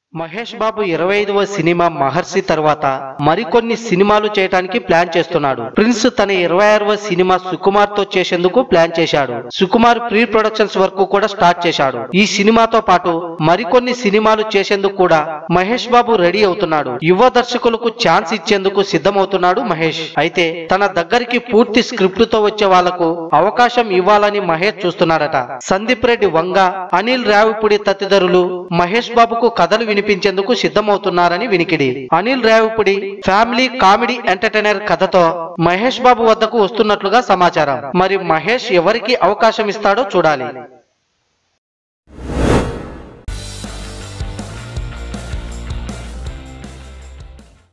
మహేష్ బాబు ఇరవై ఐదవ సినిమా మహర్షి తర్వాత మరికొన్ని సినిమాలు చేయడానికి ప్లాన్ చేస్తున్నాడు ప్రిన్స్ తన ఇరవై ఆరవ సినిమా సుకుమార్ తో చేసేందుకు ప్లాన్ చేశాడు సుకుమార్ ప్రీ ప్రొడక్షన్స్ వర్క్ కూడా స్టార్ట్ చేశాడు ఈ సినిమాతో పాటు మరికొన్ని సినిమాలు చేసేందుకు కూడా మహేష్ బాబు రెడీ అవుతున్నాడు యువ దర్శకులకు ఛాన్స్ ఇచ్చేందుకు సిద్ధమవుతున్నాడు మహేష్ అయితే తన దగ్గరికి పూర్తి స్క్రిప్ట్ తో వచ్చే వాళ్లకు అవకాశం ఇవ్వాలని మహేష్ చూస్తున్నాడట సందీప్ రెడ్డి వంగ అనిల్ రావిపూడి తదితరులు మహేష్ బాబుకు కథలు వినిపించేందుకు సిద్ధమవుతున్నారని వినికిడి Anil Ravipudi family comedy entertainer కథతో మహేష్ బాబు వద్దకు వస్తున్నట్లుగా సమాచారం మరి మహేష్ ఎవరికి అవకాశం ఇస్తాడో చూడాలి